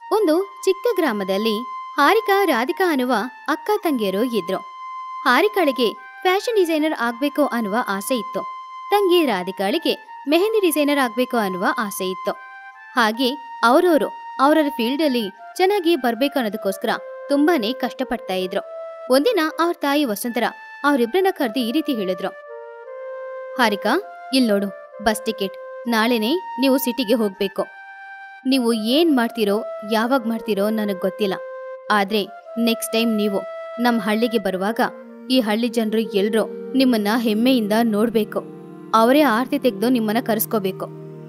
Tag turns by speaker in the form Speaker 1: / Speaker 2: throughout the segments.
Speaker 1: ಒಂದು ಚಿಕ್ಕ ಗ್ರಾಮದಲ್ಲಿ ಹಾರಿಕಾ ರಾಧಿಕಾ ಅನ್ನುವ ಅಕ್ಕ ತಂಗಿಯರು ಇದ್ರು ಹಾರಿಕಾಳಿಗೆ ಫ್ಯಾಷನ್ ಡಿಸೈನರ್ ಆಗ್ಬೇಕು ಅನ್ನುವ ಆಸೆ ಇತ್ತು ತಂಗಿ ರಾಧಿಕಾಳಿಗೆ ಮೆಹಂದಿ ಡಿಸೈನರ್ ಆಗ್ಬೇಕು ಅನ್ನುವ ಆಸೆ ಇತ್ತು ಹಾಗೆ ಅವರವರು ಅವರವರ ಫೀಲ್ಡ್ ಅಲ್ಲಿ ಚೆನ್ನಾಗಿ ಬರ್ಬೇಕು ಅನ್ನೋದಕ್ಕೋಸ್ಕರ ತುಂಬಾನೇ ಕಷ್ಟಪಡ್ತಾ ಇದ್ರು ಒಂದಿನ ಅವ್ರ ತಾಯಿ ವಸಂತರ ಅವರಿಬ್ಬರನ್ನ ಕರೆದು ಈ ರೀತಿ ಹೇಳಿದ್ರು ಹಾರಿಕಾ ಇಲ್ ನೋಡು ಬಸ್ ಟಿಕೆಟ್ ನಾಳೆನೆ ನೀವು ಸಿಟಿಗೆ ಹೋಗ್ಬೇಕು ನೀವು ಏನ್ ಮಾಡ್ತೀರೋ ಯಾವಾಗ ಮಾಡ್ತೀರೋ ನನಗ್ ಗೊತ್ತಿಲ್ಲ ಆದ್ರೆ ನೆಕ್ಸ್ಟ್ ಟೈಮ್ ನೀವು ನಮ್ಮ ಹಳ್ಳಿಗೆ ಬರುವಾಗ ಈ ಹಳ್ಳಿ ಜನರು ಎಲ್ರೂ ನಿಮ್ಮನ್ನ ಹೆಮ್ಮೆಯಿಂದ ನೋಡ್ಬೇಕು ಅವರೇ ಆರ್ತಿ ತೆಗೆದು ನಿಮ್ಮನ್ನ ಕರೆಸ್ಕೋಬೇಕು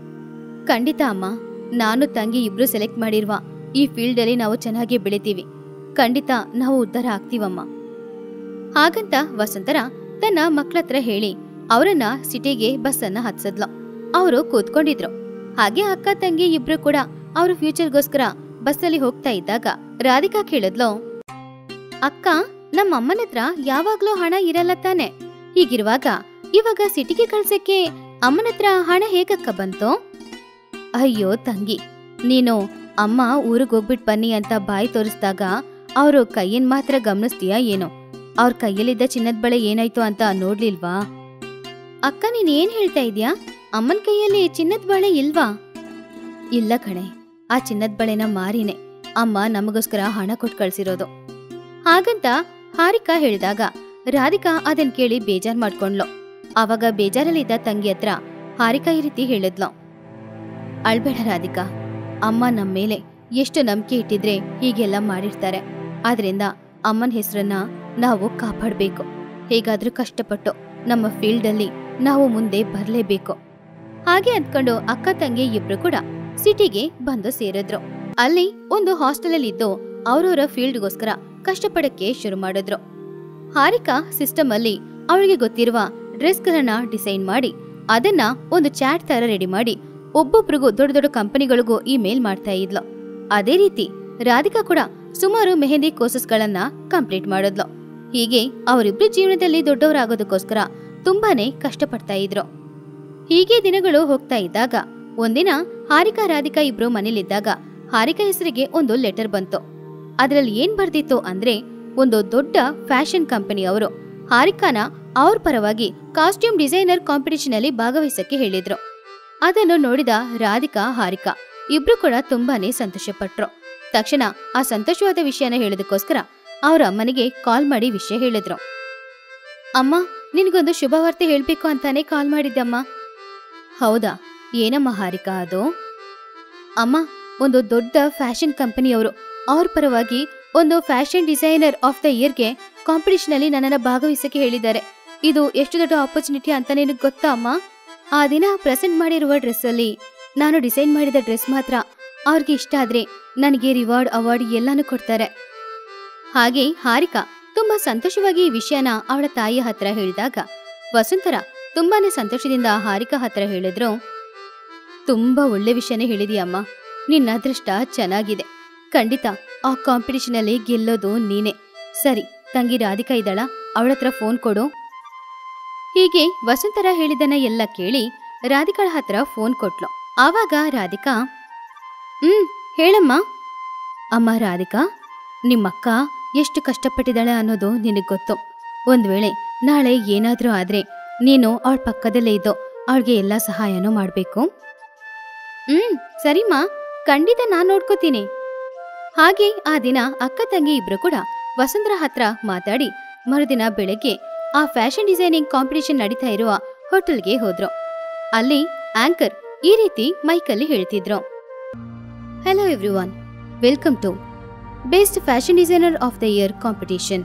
Speaker 1: ಖಂಡಿತ ಅಮ್ಮ ನಾನು ತಂಗಿ ಇಬ್ರು ಸೆಲೆಕ್ಟ್ ಮಾಡಿರುವ ಈ ಫೀಲ್ಡಲ್ಲಿ ನಾವು ಚೆನ್ನಾಗಿ ಬೆಳಿತೀವಿ ಖಂಡಿತ ನಾವು ಉದ್ಧಾರ ಆಗ್ತೀವಮ್ಮ ಹಾಗಂತ ವಸಂತರ ತನ್ನ ಮಕ್ಳತ್ರ ಹೇಳಿ ಅವರನ್ನ ಸಿಟಿಗೆ ಬಸ್ಸನ್ನ ಹತ್ಸದ್ಲು ಅವರು ಕೂತ್ಕೊಂಡಿದ್ರು ಹಾಗೆ ಅಕ್ಕ ತಂಗಿ ಇಬ್ರು ಕೂಡ ಅವ್ರ ಫ್ಯೂಚರ್ಗೋಸ್ಕರ ಬಸ್ಸಲ್ಲಿ ಹೋಗ್ತಾ ಇದ್ದಾಗ ರಾಧಿಕಾ ಕೇಳಿದ್ಲು ಅಕ್ಕ ನಮ್ಮ ಅಮ್ಮನ ಹತ್ರ ಯಾವಾಗ್ಲೂ ಹಣ ಇರಲ್ಲ ತಾನೆ ಹೀಗಿರುವಾಗ ಇವಾಗ ಸಿಟಿಗೆ ಕಳ್ಸಕ್ಕೆ ಅಮ್ಮನ ಹತ್ರ ಹಣ ಹೇಗಕ್ಕ ಬಂತು ಅಯ್ಯೋ ತಂಗಿ ನೀನು ಅಮ್ಮ ಊರಿಗೆ ಹೋಗ್ಬಿಟ್ ಬನ್ನಿ ಅಂತ ಬಾಯಿ ತೋರಿಸ್ದಾಗ ಅವರು ಕೈಯನ್ ಮಾತ್ರ ಗಮನಿಸ್ತೀಯಾ ಏನೋ ಅವ್ರ ಕೈಯಲ್ಲಿದ್ದ ಚಿನ್ನದ ಬಳೆ ಏನಾಯ್ತು ಅಂತ ನೋಡ್ಲಿಲ್ವಾ ಅಕ್ಕ ನೀನ್ ಏನ್ ಹೇಳ್ತಾ ಇದ್ಯಾ ಅಮ್ಮನ್ ಕೈಯಲ್ಲಿ ಚಿನ್ನದ ಬಳೆ ಇಲ್ವಾ ಇಲ್ಲ ಕಣೆ ಆ ಚಿನ್ನದ ಬಳೆನ ಮಾರಿನೇ ಅಮ್ಮ ನಮಗೋಸ್ಕರ ಹಣ ಕೊಟ್ಟು ಕಳ್ಸಿರೋದು ಹಾಗಂತ ಹಾರಿಕಾ ಹೇಳಿದಾಗ ರಾಧಿಕಾ ಅದನ್ ಕೇಳಿ ಬೇಜಾರ್ ಮಾಡ್ಕೊಂಡ್ಲು ಅವಾಗ ಬೇಜಾರಲ್ಲಿದ್ದ ತಂಗಿ ಹತ್ರ ಹಾರಿಕಾ ಈ ರೀತಿ ಹೇಳಿದ್ಲು ಅಳ್ಬೇಡ ರಾಧಿಕಾ ಅಮ್ಮ ನಮ್ಮ ಮೇಲೆ ಎಷ್ಟು ನಂಬಿಕೆ ಇಟ್ಟಿದ್ರೆ ಹೀಗೆಲ್ಲ ಮಾಡಿರ್ತಾರೆ ಆದ್ರಿಂದ ಅಮ್ಮನ ಹೆಸರನ್ನ ನಾವು ಕಾಪಾಡಬೇಕು ಹೇಗಾದ್ರೂ ಕಷ್ಟಪಟ್ಟು ನಮ್ಮ ಫೀಲ್ಡಲ್ಲಿ ನಾವು ಮುಂದೆ ಬರಲೇಬೇಕು ಹಾಗೆ ಅಂದ್ಕೊಂಡು ಅಕ್ಕ ತಂಗಿ ಇಬ್ರು ಕೂಡ ಸಿಟಿಗೆ ಬಂದು ಸೇರಿದ್ರು ಅಲ್ಲಿ ಒಂದು ಹಾಸ್ಟೆಲ್ ಅಲ್ಲಿ ಇದ್ದು ಅವ್ರವ್ರ ಫೀಲ್ಡ್ಗೋಸ್ಕರ ಕಷ್ಟಪಡಕ್ಕೆ ಶುರು ಮಾಡಿದ್ರು ಹಾರಿಕಾ ಸಿಸ್ಟಮ್ ಅಲ್ಲಿ ಅವಳಿಗೆ ಗೊತ್ತಿರುವ ಡ್ರೆಸ್ಗಳನ್ನ ಡಿಸೈನ್ ಮಾಡಿ ಅದನ್ನ ಒಂದು ಚಾಟ್ ತರ ರೆಡಿ ಮಾಡಿ ಒಬ್ಬೊಬ್ರಿಗೂ ದೊಡ್ಡ ದೊಡ್ಡ ಕಂಪನಿಗಳಿಗೂ ಇಮೇಲ್ ಮಾಡ್ತಾ ಇದ್ಲು ಅದೇ ರೀತಿ ರಾಧಿಕಾ ಕೂಡ ಸುಮಾರು ಮೆಹಂದಿ ಕೋರ್ಸಸ್ಗಳನ್ನ ಕಂಪ್ಲೀಟ್ ಮಾಡಿದ್ಲು ಹೀಗೆ ಅವರಿಬ್ರು ಜೀವನದಲ್ಲಿ ದೊಡ್ಡವರಾಗೋದಕ್ಕೋಸ್ಕರ ತುಂಬಾನೇ ಕಷ್ಟಪಡ್ತಾ ಇದ್ರು ಹೀಗೆ ದಿನಗಳು ಹೋಗ್ತಾ ಇದ್ದಾಗ ಒಂದಿನ ಹಾರಿಕಾ ರಾಧಿಕಾ ಇಬ್ರು ಮನೇಲಿದ್ದಾಗ ಹಾರಿಕಾ ಹೆಸರಿಗೆ ಒಂದು ಲೆಟರ್ ಬಂತು ಅದರಲ್ಲಿ ಏನ್ ಬರ್ದಿತ್ತು ಅಂದ್ರೆ ಒಂದು ದೊಡ್ಡ ಫ್ಯಾಷನ್ ಕಂಪನಿ ಅವರು ಹಾರಿಕಾನ ಅವ್ರ ಪರವಾಗಿ ಕಾಸ್ಟ್ಯೂಮ್ ಡಿಸೈನರ್ ಕಾಂಪಿಟಿಷನ್ ಅಲ್ಲಿ ಭಾಗವಹಿಸಕ್ಕೆ ಹೇಳಿದ್ರು ಅದನ್ನು ನೋಡಿದ ರಾಧಿಕಾ ಹಾರಿಕಾ ಇಬ್ರು ಕೂಡ ತುಂಬಾನೇ ಸಂತೋಷಪಟ್ರು ತಕ್ಷಣ ಆ ಸಂತೋಷವಾದ ವಿಷಯನ ಹೇಳೋದಕ್ಕೋಸ್ಕರ ಅವ್ರ ಅಮ್ಮನಿಗೆ ಕಾಲ್ ಮಾಡಿ ವಿಷಯ ಹೇಳಿದ್ರು ಅಮ್ಮ ನಿನ್ಗೊಂದು ಶುಭವಾರ್ತೆ ಹೇಳ್ಬೇಕು ಅಂತಾನೆ ಕಾಲ್ ಮಾಡಿದ್ದಮ್ಮ ಹೌದಾ ಏನಮ್ಮ ಹಾರಿಕಾ ಅದು ಅಮ್ಮ ಒಂದು ದೊಡ್ಡ ಫ್ಯಾಷನ್ ಕಂಪನಿಯವರು ಅವ್ರ ಪರವಾಗಿ ಒಂದು ಫ್ಯಾಷನ್ ಡಿಸೈನರ್ ಆಫ್ ದ ಇಯರ್ಗೆ ಕಾಂಪಿಟಿಷನ್ ಅಲ್ಲಿ ನನ್ನನ್ನ ಭಾಗವಹಿಸಕ್ಕೆ ಹೇಳಿದ್ದಾರೆ ಇದು ಎಷ್ಟು ದೊಡ್ಡ ಆಪರ್ಚುನಿಟಿ ಅಂತ ನಿನಗೆ ಗೊತ್ತಾ ಅಮ್ಮ ಆ ದಿನ ಪ್ರೆಸೆಂಟ್ ಮಾಡಿರುವ ಡ್ರೆಸ್ ಅಲ್ಲಿ ನಾನು ಡಿಸೈನ್ ಮಾಡಿದ ಡ್ರೆಸ್ ಮಾತ್ರ ಅವ್ರಿಗೆ ಇಷ್ಟ ಆದ್ರೆ ನನಗೆ ರಿವಾರ್ಡ್ ಅವಾರ್ಡ್ ಎಲ್ಲಾನು ಕೊಡ್ತಾರೆ ಹಾಗೆ ಹಾರಿಕಾ ತುಂಬಾ ಸಂತೋಷವಾಗಿ ಈ ವಿಷಯನ ಅವಳ ತಾಯಿಯ ಹತ್ರ ಹೇಳಿದಾಗ ವಸುಂಧರ ತುಂಬಾನೇ ಸಂತೋಷದಿಂದ ಹಾರಿಕಾ ಹತ್ರ ಹೇಳಿದ್ರು ತುಂಬಾ ಒಳ್ಳೆ ವಿಷಯನೇ ಹೇಳಿದೀಯಮ್ಮ ನಿನ್ನ ಅದೃಷ್ಟ ಚೆನ್ನಾಗಿದೆ ಖಂಡಿತ ಆ ಕಾಂಪಿಟಿಷನ್ ಅಲ್ಲಿ ಗೆಲ್ಲೋದು ನೀನೆ ಸರಿ ತಂಗಿ ರಾಧಿಕಾ ಇದ್ದಾಳ ಅವಳ ಹತ್ರ ಫೋನ್ ಕೊಡು ಹೀಗೆ ವಸುಂಧರ ಹೇಳಿದನ ಎಲ್ಲ ಕೇಳಿ ರಾಧಿಕಾಳ ಹತ್ರ ಫೋನ್ ಕೊಟ್ಲು ಆವಾಗ ರಾಧಿಕಾ ಹ್ಮ್ ಹೇಳಮ್ಮ ಅಮ್ಮ ರಾಧಿಕಾ ನಿಮ್ಮಕ್ಕ ಎಷ್ಟು ಕಷ್ಟಪಟ್ಟಿದ್ದಾಳೆ ಅನ್ನೋದು ನಿನಗೆ ಗೊತ್ತು ಒಂದ್ ವೇಳೆ ನಾಳೆ ಏನಾದ್ರೂ ಆದ್ರೆ ನೀನು ಅವಳ ಪಕ್ಕದಲ್ಲೇ ಇದ್ದು ಅವಳಿಗೆ ಎಲ್ಲ ಸಹಾಯನೂ ಮಾಡ್ಬೇಕು ಹ್ಮ್ ಸರಿಮಾ ಖಂಡಿತ ನಾನ್ ನೋಡ್ಕೋತೀನಿ ಹಾಗೆ ಆ ದಿನ ಅಕ್ಕ ತಂಗಿ ಇಬ್ರು ಕೂಡ ವಸುಂಧರ ಹತ್ರ ಮಾತಾಡಿ ಮರುದಿನ ಬೆಳಗ್ಗೆ ಆ ಫ್ಯಾಷನ್ ಡಿಸೈನಿಂಗ್ ಕಾಂಪಿಟಿಷನ್ ನಡೀತಾ ಇರುವ ಹೋಟೆಲ್ಗೆ ಹೋದ್ರು ಅಲ್ಲಿ ಆಂಕರ್ ಈ ರೀತಿ ಮೈಕಲ್ಲಿ ಹೇಳ್ತಿದ್ರು hello everyone welcome to best fashion designer of the year competition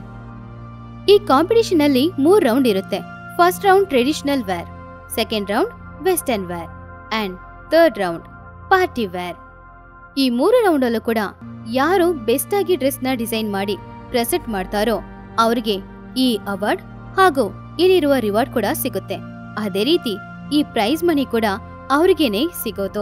Speaker 1: ಈ ಕಾಂಪಿಟಿಷನ್ ಅಲ್ಲಿ ಮೂರ್ ರೌಂಡ್ ಇರುತ್ತೆ first round traditional wear second round western wear and third round party wear ಈ ಮೂರು ರೌಂಡ್ ಅಲ್ಲೂ ಕೂಡ ಯಾರು ಬೆಸ್ಟ್ ಆಗಿ ಡ್ರೆಸ್ ನ ಡಿಸೈನ್ ಮಾಡಿ ಪ್ರೆಸೆಂಟ್ ಮಾಡ್ತಾರೋ ಅವರಿಗೆ ಈ ಅವಾರ್ಡ್ ಹಾಗೂ ಇಲ್ಲಿರುವ ರಿವಾರ್ಡ್ ಕೂಡ ಸಿಗುತ್ತೆ ಅದೇ ರೀತಿ ಈ ಪ್ರೈಸ್ ಮನಿ ಕೂಡ ಅವ್ರಿಗೇನೆ ಸಿಗೋದು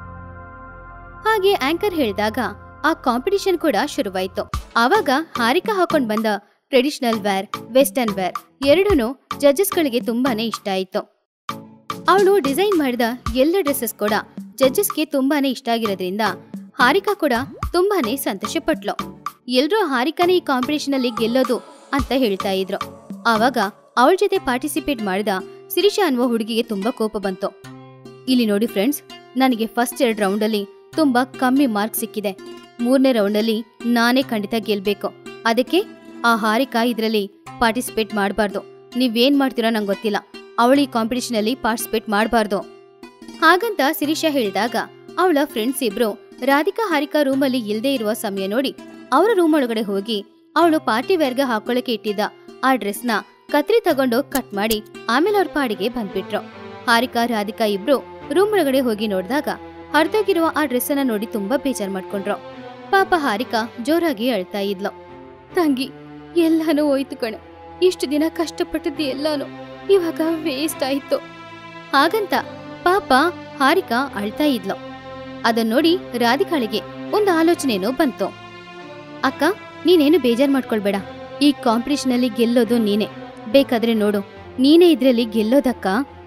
Speaker 1: ಹಾಗೆ ಆಂಕರ್ ಹೇಳಿದಾಗ ಆ ಕಾಂಪಿಟಿಷನ್ ಕೂಡ ಶುರುವಾಯ್ತು ಆವಾಗ ಹಾರಿಕಾ ಹಾಕೊಂಡ್ ಬಂದ ಟ್ರೆಡಿಷನಲ್ ವೇರ್ ವೆಸ್ಟರ್ನ್ ವೇರ್ ಎರಡೂ ಜಡ್ಜಸ್ಗಳಿಗೆ ತುಂಬಾನೇ ಇಷ್ಟ ಆಯ್ತು ಅವಳು ಡಿಸೈನ್ ಮಾಡಿದ ಎಲ್ಲ ಡ್ರೆಸ್ಸಸ್ ಕೂಡ ಜಡ್ಜಸ್ಗೆ ತುಂಬಾನೇ ಇಷ್ಟ ಆಗಿರೋದ್ರಿಂದ ಹಾರಿಕಾ ಕೂಡ ತುಂಬಾನೇ ಸಂತೋಷಪಟ್ಲು ಎಲ್ರೂ ಹಾರಿಕಾನೇ ಈ ಕಾಂಪಿಟೇಷನ್ ಅಲ್ಲಿ ಗೆಲ್ಲೋದು ಅಂತ ಹೇಳ್ತಾ ಇದ್ರು ಆವಾಗ ಅವಳ ಜೊತೆ ಪಾರ್ಟಿಸಿಪೇಟ್ ಮಾಡಿದ ಸಿರಿಷಾ ಅನ್ನುವ ಹುಡುಗಿಗೆ ತುಂಬಾ ಕೋಪ ಬಂತು ಇಲ್ಲಿ ನೋಡಿ ಫ್ರೆಂಡ್ಸ್ ನನಗೆ ಫಸ್ಟ್ ಎರಡು ರೌಂಡಲ್ಲಿ ತುಂಬಾ ಕಮ್ಮಿ ಮಾರ್ಕ್ ಸಿಕ್ಕಿದೆ ಮೂರನೇ ರೌಂಡಲ್ಲಿ ನಾನೇ ಖಂಡಿತ ಗೆಲ್ಬೇಕು ಅದಕ್ಕೆ ಆ ಹಾರಿಕಾ ಇದರಲ್ಲಿ ಪಾರ್ಟಿಸಿಪೇಟ್ ಮಾಡಬಾರ್ದು ನೀವೇನ್ ಮಾಡ್ತೀರೋ ನಂಗೆ ಗೊತ್ತಿಲ್ಲ ಅವಳು ಈ ಕಾಂಪಿಟೇಷನ್ ಅಲ್ಲಿ ಪಾರ್ಟಿಸಿಪೇಟ್ ಮಾಡಬಾರ್ದು ಹಾಗಂತ ಸಿರಿಷಾ ಹೇಳಿದಾಗ ಅವಳ ಫ್ರೆಂಡ್ಸ್ ಇಬ್ರು ರಾಧಿಕಾ ಹಾರಿಕಾ ರೂಮಲ್ಲಿ ಇಲ್ದೇ ಇರುವ ಸಮಯ ನೋಡಿ ಅವರ ರೂಮ್ ಒಳಗಡೆ ಹೋಗಿ ಅವಳು ಪಾರ್ಟಿ ವೇರ್ಗೆ ಹಾಕೊಳ್ಳಕ್ಕೆ ಇಟ್ಟಿದ್ದ ಆ ಡ್ರೆಸ್ನ ಕತ್ರಿ ತಗೊಂಡು ಕಟ್ ಮಾಡಿ ಆಮೇಲೆ ಅವ್ರ ಪಾಡಿಗೆ ಬಂದ್ಬಿಟ್ರು ಹಾರಿಕಾ ರಾಧಿಕಾ ಇಬ್ರು ರೂಮ್ ಒಳಗಡೆ ಹೋಗಿ ನೋಡಿದಾಗ ಹರಿದೋಗಿರುವ ಆ ಡ್ರೆಸ್ ಅನ್ನ ನೋಡಿ ತುಂಬಾ ಬೇಜಾರ್ ಮಾಡ್ಕೊಂಡ್ರು ಪಾಪ ಹಾರಿಕಾ ಜೋರಾಗಿ ಅಳ್ತಾ ಇದ್ಲು ತಂಗಿ ಎಲ್ಲಾನು ಹೋಯ್ತು ಕಣೆ ಇಷ್ಟು ದಿನ ಕಷ್ಟಪಟ್ಟದ್ದು ಎಲ್ಲಾನು ಇವಾಗ ವೇಸ್ಟ್ ಆಯ್ತು ಹಾಗಂತ ಪಾಪ ಹಾರಿಕಾ ಅಳ್ತಾ ಇದ್ಲು ಅದನ್ನ ನೋಡಿ ರಾಧಿಕಾಳಿಗೆ ಒಂದು ಆಲೋಚನೆನೋ ಬಂತು ಅಕ್ಕ ನೀನೇನು ಬೇಜಾರ್ ಮಾಡ್ಕೊಳ್ಬೇಡ ಈ ಕಾಂಪಿಟೇಷನ್ ಅಲ್ಲಿ ಗೆಲ್ಲೋದು ನೀನೇ ಬೇಕಾದ್ರೆ ನೋಡು ನೀನೇ ಇದ್ರಲ್ಲಿ ಗೆಲ್ಲೋದಕ್ಕ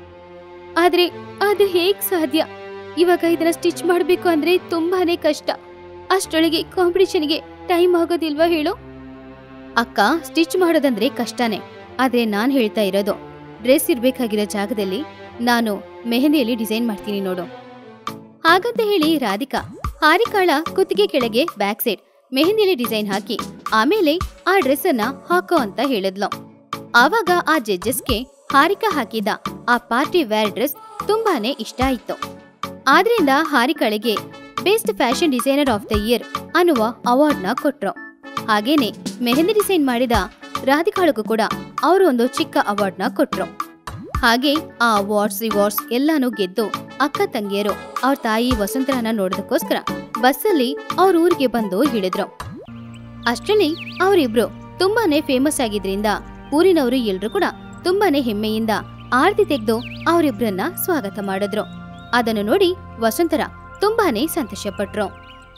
Speaker 1: ಆದ್ರೆ ಅದು ಹೇಗ್ ಸಾಧ್ಯ ಇವಾಗ ಇದನ್ನ ಸ್ಟಿಚ್ ಮಾಡ್ಬೇಕು ಅಂದ್ರೆ ತುಂಬಾನೇ ಕಷ್ಟ ಅಷ್ಟೊಳಗೆ ಕಾಂಪಿಟೇಷನ್ಗೆ ಟೈಮ್ ಆಗೋದಿಲ್ವಾ ಹೇಳು ಅಕ್ಕ ಸ್ಟಿಚ್ ಮಾಡೋದಂದ್ರೆ ಕಷ್ಟನೇ ಆದ್ರೆ ನಾನ್ ಹೇಳ್ತಾ ಇರೋದು ಡ್ರೆಸ್ ಇರ್ಬೇಕಾಗಿರೋ ಜಾಗದಲ್ಲಿ ನಾನು ಮೆಹಂದಿಯಲ್ಲಿ ಡಿಸೈನ್ ಮಾಡ್ತೀನಿ ನೋಡು ಹಾಗಂತ ಹೇಳಿ ರಾಧಿಕಾ ಹಾರಿಕಾಳ ಕುತ್ತಿಗೆ ಕೆಳಗೆ ಬ್ಯಾಕ್ ಸೈಡ್ ಮೆಹಂದಿಯಲ್ಲಿ ಡಿಸೈನ್ ಹಾಕಿ ಆಮೇಲೆ ಆ ಡ್ರೆಸ್ ಅನ್ನ ಹಾಕೋ ಅಂತ ಹೇಳಿದ್ಲು ಆವಾಗ ಆ ಜಡ್ಜಸ್ಗೆ ಹಾರಿಕಾ ಹಾಕಿದ ಆ ಪಾರ್ಟಿ ವೇರ್ ಡ್ರೆಸ್ ತುಂಬಾನೇ ಇಷ್ಟ ಆಯ್ತು ಆದ್ರಿಂದ ಹಾರಿಕಾಳಿಗೆ best fashion designer of the year ಅನ್ನುವ ಅವಾರ್ಡ್ನ ಕೊಟ್ರು ಹಾಗೇನೆ ಮೆಹಂದಿ ಡಿಸೈನ್ ಮಾಡಿದ ರಾಧಿಕಾಳಿಗೂ ಕೂಡ ಅವರು ಒಂದು ಚಿಕ್ಕ ಅವಾರ್ಡ್ನ ಕೊಟ್ರು ಹಾಗೆ ಆ ಅವಾರ್ಡ್ಸ್ ರಿವಾರ್ಡ್ಸ್ ಎಲ್ಲಾನು ಗೆದ್ದು ಅಕ್ಕ ತಂಗಿಯರು ಅವ್ರ ತಾಯಿ ವಸುಂಧರನ ನೋಡೋದಕ್ಕೋಸ್ಕರ ಬಸ್ಸಲ್ಲಿ ಅವ್ರ ಊರಿಗೆ ಬಂದು ಇಳಿದ್ರು ಅಷ್ಟರಲ್ಲಿ ಅವರಿಬ್ರು ತುಂಬಾನೇ ಫೇಮಸ್ ಆಗಿದ್ರಿಂದ ಊರಿನವರು ಎಲ್ರು ಕೂಡ ತುಂಬಾನೇ ಹೆಮ್ಮೆಯಿಂದ ಆರತಿ ತೆಗೆದು ಅವರಿಬ್ರನ್ನ ಸ್ವಾಗತ ಮಾಡಿದ್ರು ಅದನ್ನು ನೋಡಿ ವಸುಂಧರ ತುಂಬಾನೇ ಸಂತೋಷಪಟ್ರು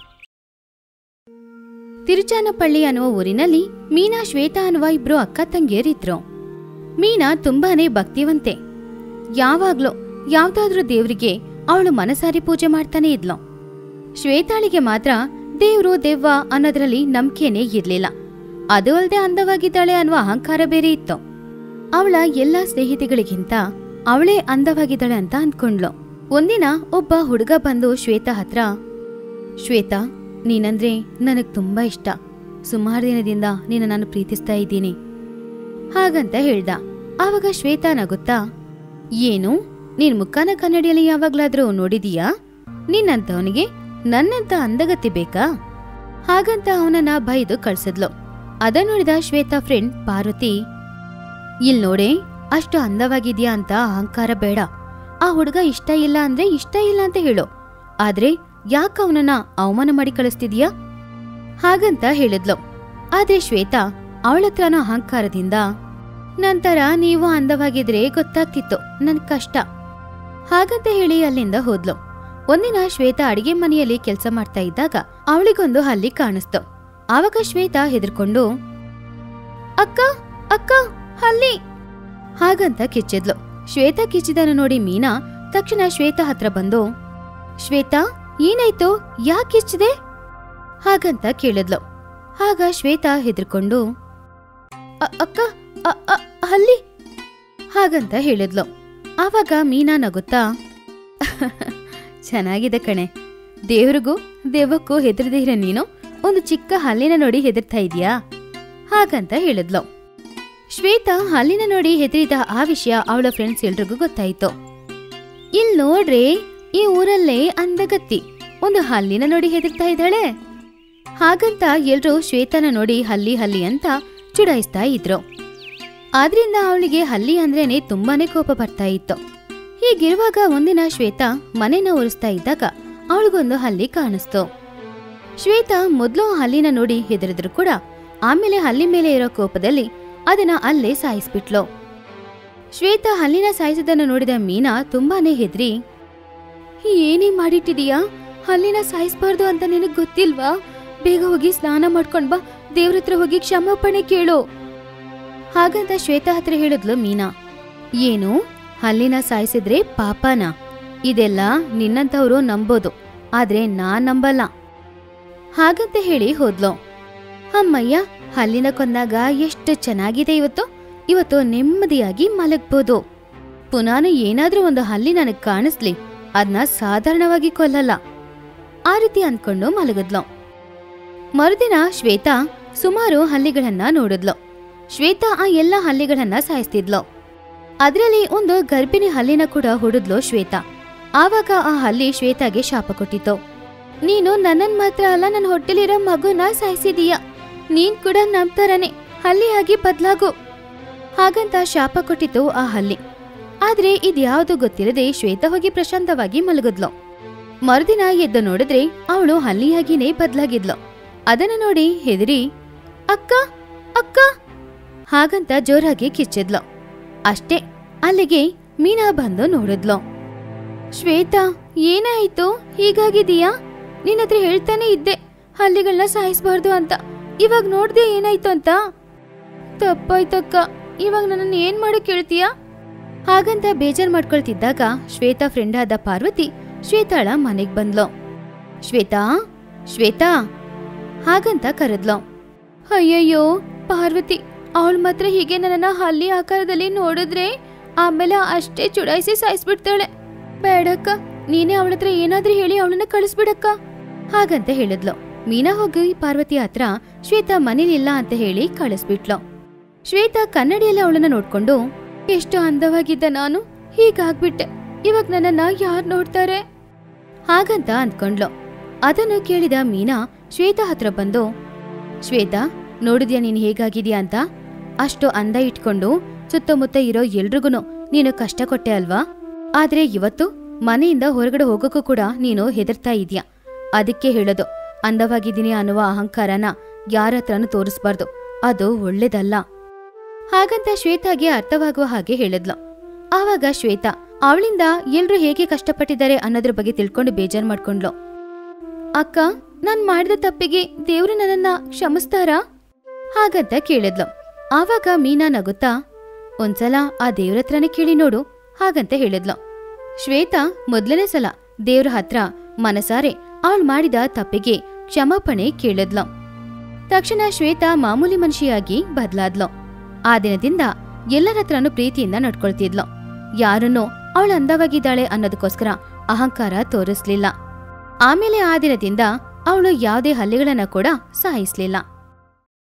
Speaker 1: ತಿರುಚಾನಪಳ್ಳಿ ಅನ್ನುವ ಊರಿನಲ್ಲಿ ಮೀನಾ ಶ್ವೇತಾ ಅನ್ನುವ ಇಬ್ರು ಅಕ್ಕ ತಂಗಿಯರಿದ್ರು ಮೀನಾ ತುಂಬಾನೇ ಭಕ್ತಿವಂತೆ ಯಾವಾಗ್ಲೂ ಯಾವ್ದಾದ್ರೂ ದೇವ್ರಿಗೆ ಅವಳು ಮನಸಾರಿ ಪೂಜೆ ಮಾಡ್ತಾನೆ ಇದ್ಲು ಶ್ವೇತಾಳಿಗೆ ಮಾತ್ರ ದೇವ್ರು ದೆವ್ವ ಅನ್ನೋದ್ರಲ್ಲಿ ನಂಬಿಕೆನೇ ಇರ್ಲಿಲ್ಲ ಅದು ಅಲ್ದೆ ಅಂದವಾಗಿದ್ದಾಳೆ ಅನ್ನುವ ಅಹಂಕಾರ ಬೇರೆ ಇತ್ತು ಅವಳ ಎಲ್ಲಾ ಸ್ನೇಹಿತೆಗಳಿಗಿಂತ ಅವಳೇ ಅಂದವಾಗಿದ್ದಾಳೆ ಅಂತ ಅಂದ್ಕೊಂಡ್ಲು ಒಂದಿನ ಒಬ್ಬ ಹುಡುಗ ಬಂದು ಶ್ವೇತಾ ಹತ್ರ ಶ್ವೇತಾ ನೀನಂದ್ರೆ ನನಗ್ ತುಂಬಾ ಇಷ್ಟ ಸುಮಾರು ದಿನದಿಂದ ನಿನ್ನ ನಾನು ಪ್ರೀತಿಸ್ತಾ ಇದ್ದೀನಿ ಹಾಗಂತ ಹೇಳ್ದ ಆವಾಗ ಶ್ವೇತಾ ನಗುತ್ತಾ ಏನು ನೀನ್ ಮುಖಾನ ಕನ್ನಡಿಯಲ್ಲಿ ಯಾವಾಗ್ಲಾದ್ರೂ ನೋಡಿದೀಯಾ ನಿನ್ನಂತವನಿಗೆ ನನ್ನಂತ ಅಂದಗತಿ ಬೇಕಾ ಹಾಗಂತ ಅವನನ್ನ ಬೈದು ಕಳ್ಸಿದ್ಲು ಅದ ನೋಡಿದ ಶ್ವೇತಾ ಫ್ರೆಂಡ್ ಪಾರ್ವತಿ ಇಲ್ ನೋಡೆ ಅಷ್ಟು ಅಂದವಾಗಿದ್ಯಾ ಅಂತ ಅಹಂಕಾರ ಬೇಡ ಆ ಹುಡುಗ ಇಷ್ಟ ಇಲ್ಲ ಅಂದ್ರೆ ಇಷ್ಟ ಇಲ್ಲ ಅಂತ ಹೇಳು ಆದ್ರೆ ಯಾಕ ಅವನನ್ನ ಅವಮಾನ ಮಾಡಿ ಕಳಿಸ್ತಿದ್ಯಾ ಹಾಗಂತ ಹೇಳಿದ್ಲು ಆದ್ರೆ ಶ್ವೇತಾ ಅವಳತ್ರನ ಅಹಂಕಾರದಿಂದ ನಂತರ ನೀವು ಅಂದವಾಗಿದ್ರೆ ಗೊತ್ತಾಗ್ತಿತ್ತು ನನ್ ಕಷ್ಟ ಹಾಗಂತ ಹೇಳಿ ಅಲ್ಲಿಂದ ಹೋದ್ಲು ಒಂದಿನ ಶ್ವೇತಾ ಅಡಿಗೆ ಮನೆಯಲ್ಲಿ ಕೆಲಸ ಮಾಡ್ತಾ ಇದ್ದಾಗ ಅವಳಿಗೊಂದು ಹಲ್ಲಿ ಕಾಣಿಸ್ತು ಆವಾಗ ಶ್ವೇತಾ ಹೆದರ್ಕೊಂಡು ಅಕ್ಕ ಅಕ್ಕ ಹಲ್ಲಿ ಹಾಗಂತ ಕಿಚ್ಚಿದ್ಲು ಶ್ವೇತಾ ಕಿಚ್ಚಿದನ ನೋಡಿ ಮೀನಾ ತಕ್ಷಣ ಶ್ವೇತಾ ಹತ್ರ ಬಂದು ಶ್ವೇತಾ ಏನಾಯ್ತು ಯಾಕೆ ಕಿಚ್ಚಿದೆ ಹಾಗಂತ ಕೇಳಿದ್ಲು ಆಗ ಶ್ವೇತಾ ಹೆದರ್ಕೊಂಡು "ಅ- ಅಕ್ಕ ಅ- ಅ- ಹಲ್ಲಿ ಹಾಗಂತ ಹೇಳಿದ್ಲು ಆವಾಗ ಮೀನಾ ನಗುತ್ತಾ ಚೆನ್ನಾಗಿದೆ ಕಣೆ ದೇವ್ರಿಗೂ ದೆವ್ವಕ್ಕೂ ಹೆದರದೇ ಇರೋ ನೀನು ಒಂದು ಚಿಕ್ಕ ಹಲ್ಲಿನ ನೋಡಿ ಹೆದರ್ತಾ ಇದೀಯಾ ಹಾಗಂತ ಹೇಳಿದ್ಲು ಶ್ವೇತಾ ಹಲ್ಲಿನ ನೋಡಿ ಹೆದರಿದ ಆ ವಿಷಯ ಅವಳ ಫ್ರೆಂಡ್ಸ್ ಎಲ್ರಿಗೂ ಗೊತ್ತಾಯ್ತು ಇಲ್ ನೋಡ್ರಿ ಈ ಊರಲ್ಲೇ ಅಂದಗತ್ತಿ ಒಂದು ಹಲ್ಲಿನ ನೋಡಿ ಹೆದರ್ತಾ ಇದ್ದಾಳೆ ಹಾಗಂತ ಎಲ್ರೂ ಶ್ವೇತನ ನೋಡಿ ಹಲ್ಲಿ ಹಲ್ಲಿ ಅಂತ ಚುಡಾಯಿಸ್ತಾ ಇದ್ರು ಆದ್ರಿಂದ ಅವಳಿಗೆ ಹಲ್ಲಿ ಅಂದ್ರೇನೆ ತುಂಬಾನೇ ಕೋಪ ಬರ್ತಾ ಇತ್ತು ಹೀಗಿರುವಾಗ ಒಂದಿನ ಶ್ವೇತಾ ಮನೆನ ಒರೆಸ್ತಾ ಇದ್ದಾಗ ಅವಳಿಗೊಂದು ಹಲ್ಲಿ ಕಾಣಿಸ್ತು ಶ್ವೇತಾ ಮೊದ್ಲು ಆ ಹಲ್ಲಿನ ನೋಡಿ ಹೆದರಿದ್ರು ಕೂಡ ಆಮೇಲೆ ಹಲ್ಲಿ ಮೇಲೆ ಇರೋ ಕೋಪದಲ್ಲಿ ಅದನ್ನ ಅಲ್ಲೇ ಸಾಯಿಸ್ಬಿಟ್ಲು ಶ್ವೇತಾ ಹಲ್ಲಿನ ಸಾಯಿಸಿದನ್ನ ನೋಡಿದ ಮೀನಾ ತುಂಬಾನೇ ಹೆದ್ರಿ ಏನೇ ಮಾಡಿಟ್ಟಿದೀಯಾ ಹಲ್ಲಿನ ಸಾಯಿಸ್ಬಾರ್ದು ಅಂತ ನಿನಗ್ ಗೊತ್ತಿಲ್ವಾ ಬೇಗ ಹೋಗಿ ಸ್ನಾನ ಮಾಡ್ಕೊಂಡ್ ಬಾ ದೇವ್ರ ಹತ್ರ ಹೋಗಿ ಕ್ಷಮಾಪಣೆ ಕೇಳು ಹಾಗಂತ ಶ್ವೇತಾ ಹತ್ರ ಹೇಳಿದ್ಲು ಮೀನಾ ಏನು ಹಲ್ಲಿನ ಸಾಯಿಸಿದ್ರೆ ಪಾಪನ ಇದೆಲ್ಲ ನಿನ್ನಂತವ್ರು ನಂಬೋದು ಆದ್ರೆ ನಾನ್ ನಂಬಲ್ಲ ಹಾಗಂತ ಹೇಳಿ ಹೋದ್ಲು ಅಮ್ಮಯ್ಯ ಹಲ್ಲಿನ ಕೊಂದಾಗ ಎಷ್ಟು ಚೆನ್ನಾಗಿದೆ ಇವತ್ತು ಇವತ್ತು ನೆಮ್ಮದಿಯಾಗಿ ಮಲಗ್ಬೋದು ಪುನಾನು ಏನಾದ್ರೂ ಒಂದು ಹಲ್ಲಿ ನನಗ್ ಕಾಣಿಸ್ಲಿ ಅದನ್ನ ಸಾಧಾರಣವಾಗಿ ಕೊಲ್ಲಲ್ಲ ಆ ರೀತಿ ಅಂದ್ಕೊಂಡು ಮಲಗಿದ್ಲು ಮರುದಿನ ಶ್ವೇತಾ ಸುಮಾರು ಹಲ್ಲಿಗಳನ್ನ ನೋಡಿದ್ಲು ಶ್ವೇತಾ ಆ ಎಲ್ಲ ಹಲ್ಲಿಗಳನ್ನ ಸಾಯಿಸ್ತಿದ್ಲು ಅದರಲ್ಲಿ ಒಂದು ಗರ್ಭಿಣಿ ಹಲ್ಲಿನ ಕೂಡ ಹುಡಿದ್ಲು ಶ್ವೇತಾ ಆವಾಗ ಆ ಹಲ್ಲಿ ಶ್ವೇತಾಗೆ ಶಾಪ ಕೊಟ್ಟಿತ್ತು ನೀನು ನನ್ನನ್ ಮಾತ್ರ ಅಲ್ಲ ನನ್ನ ಹೊಟ್ಟೆಲಿರೋ ಮಗುನ ಸಾಯಿಸಿದೀಯ ನೀನ್ ಕೂಡ ನಮ್ ಥರನೇ ಹಲ್ಲಿಯಾಗಿ ಬದ್ಲಾಗು ಹಾಗಂತ ಶಾಪ ಕೊಟ್ಟಿತ್ತು ಆ ಹಲ್ಲಿ ಆದ್ರೆ ಇದ್ಯಾವುದು ಗೊತ್ತಿರದೆ ಶ್ವೇತಾ ಹೋಗಿ ಪ್ರಶಾಂತವಾಗಿ ಮಲಗಿದ್ಲು ಮರುದಿನ ಎದ್ದು ನೋಡಿದ್ರೆ ಅವಳು ಹಲ್ಲಿಯಾಗಿನೇ ಬದ್ಲಾಗಿದ್ಲು ಅದನ್ನ ನೋಡಿ ಹೆದರಿ ಅಕ್ಕ ಅಕ್ಕ ಹಾಗಂತ ಜೋರಾಗಿ ಕಿಚ್ಚಿದ್ಲು ಅಷ್ಟೇ ಅಲ್ಲಿಗೆ ಮೀನಾ ಬಂದು ನೋಡಿದ್ಲು ಶ್ವೇತಾ ಏನಾಯ್ತು ಹೀಗಾಗಿದೀಯಾ ನಿನ್ನ ಹತ್ರ ಹೇಳ್ತಾನೆ ಇದ್ದೆ ಹಲ್ಲಿಗಳನ್ನ ಸಾಯಿಸ್ಬಾರ್ದು ಅಂತ ಇವಾಗ ನೋಡ್ದೆ ಏನಾಯ್ತು ಅಂತ ತಪ್ಪಾಯ್ತಕ್ಕ ಇವಾಗ ನನ್ನನ್ನು ಏನ್ ಮಾಡಕ್ ಕೇಳ್ತೀಯಾ ಹಾಗಂತ ಬೇಜಾರ್ ಮಾಡ್ಕೊಳ್ತಿದ್ದಾಗ ಶ್ವೇತಾ ಫ್ರೆಂಡ್ ಆದ ಪಾರ್ವತಿ ಶ್ವೇತಾಳ ಮನೆಗ್ ಬಂದ್ಲು ಶ್ವೇತಾ ಶ್ವೇತಾ ಹಾಗಂತ ಕರೆದ್ಲು ಅಯ್ಯಯ್ಯೋ ಪಾರ್ವತಿ ಅವಳು ಮಾತ್ರ ಹೀಗೆ ನನ್ನನ್ನ ಹಲ್ಲಿ ಆಕಾರದಲ್ಲಿ ನೋಡಿದ್ರೆ ಆಮೇಲೆ ಅಷ್ಟೇ ಚುಡಾಯಿಸಿ ಸಾಯಿಸ್ಬಿಡ್ತಾಳೆ ಬೇಡಕ್ಕ ನೀನೇ ಅವಳ ಹತ್ರ ಏನಾದ್ರೂ ಹೇಳಿ ಅವಳನ್ನ ಕಳಿಸ್ಬಿಡಕ್ಕ ಹಾಗಂತ ಹೇಳಿದ್ಲು ಮೀನಾ ಹೋಗಿ ಪಾರ್ವತಿ ಹತ್ರ ಶ್ವೇತಾ ಮನೇಲಿಲ್ಲ ಅಂತ ಹೇಳಿ ಕಳಿಸ್ಬಿಟ್ಲು ಶ್ವೇತಾ ಕನ್ನಡಿಯಲ್ಲಿ ಅವಳನ್ನ ನೋಡ್ಕೊಂಡು ಎಷ್ಟು ಅಂದವಾಗಿದ್ದ ನಾನು ಹೀಗಾಗ್ಬಿಟ್ಟೆ ಇವಾಗ ನನ್ನನ್ನ ಯಾರ್ ನೋಡ್ತಾರೆ ಹಾಗಂತ ಅಂದ್ಕೊಂಡ್ಲು ಅದನ್ನು ಕೇಳಿದ ಮೀನಾ ಶ್ವೇತಾ ಹತ್ರ ಬಂದು ಶ್ವೇತಾ ನೋಡಿದ್ಯಾ ನೀನು ಹೇಗಾಗಿದ್ಯಾ ಅಂತ ಅಷ್ಟು ಅಂದ ಇಟ್ಕೊಂಡು ಸುತ್ತಮುತ್ತ ಇರೋ ಎಲ್ರಿಗೂ ನೀನು ಕಷ್ಟ ಕೊಟ್ಟೆ ಅಲ್ವಾ ಆದ್ರೆ ಇವತ್ತು ಮನೆಯಿಂದ ಹೊರಗಡೆ ಹೋಗೋಕ್ಕೂ ಕೂಡ ನೀನು ಹೆದರ್ತಾ ಇದೀಯ ಅದಕ್ಕೆ ಹೇಳೋದು ಅಂದವಾಗಿದ್ದೀನಿ ಅನ್ನುವ ಅಹಂಕಾರನ ಯಾರ ಹತ್ರನೂ ತೋರಿಸ್ಬಾರ್ದು ಅದು ಒಳ್ಳೇದಲ್ಲ ಹಾಗಂತ ಶ್ವೇತಾಗೆ ಅರ್ಥವಾಗುವ ಹಾಗೆ ಹೇಳಿದ್ಲು ಆವಾಗ ಶ್ವೇತಾ ಅವಳಿಂದ ಎಲ್ರು ಹೇಗೆ ಕಷ್ಟಪಟ್ಟಿದ್ದಾರೆ ಅನ್ನೋದ್ರ ಬಗ್ಗೆ ತಿಳ್ಕೊಂಡು ಬೇಜಾರ್ ಮಾಡ್ಕೊಂಡ್ಲು ಅಕ್ಕ ನಾನ್ ಮಾಡಿದ ತಪ್ಪಿಗೆ ದೇವ್ರು ನನ್ನನ್ನ ಕ್ಷಮಿಸ್ತಾರಾ ಹಾಗಂತ ಕೇಳಿದ್ಲು ಆವಾಗ ಮೀನಾ ನಗುತ್ತಾ ಒಂದ್ಸಲ ಆ ದೇವ್ರ ಹತ್ರನೇ ಕೇಳಿ ನೋಡು ಹಾಗಂತ ಹೇಳಿದ್ಲು ಶ್ವೇತಾ ಮೊದ್ಲನೇ ಸಲ ದೇವ್ರ ಹತ್ರ ಮನಸಾರೆ ಅವಳು ಮಾಡಿದ ತಪ್ಪಿಗೆ ಕ್ಷಮಾಪಣೆ ಕೇಳಿದ್ಲು ತಕ್ಷಣ ಶ್ವೇತಾ ಮಾಮೂಲಿ ಮನುಷ್ಯಾಗಿ ಬದ್ಲಾದ್ಲು ಆ ದಿನದಿಂದ ಎಲ್ಲರ ಹತ್ರನೂ ಪ್ರೀತಿಯಿಂದ ನಡ್ಕೊಳ್ತಿದ್ಲು ಯಾರನ್ನೂ ಅವಳು ಅಂದವಾಗಿದ್ದಾಳೆ ಅನ್ನೋದಕ್ಕೋಸ್ಕರ ಅಹಂಕಾರ ತೋರಿಸ್ಲಿಲ್ಲ ಆಮೇಲೆ ಆ ದಿನದಿಂದ ಅವಳು ಯಾವುದೇ ಹಲ್ಲಿಗಳನ್ನ ಕೂಡ ಸಾಯಿಸ್ಲಿಲ್ಲ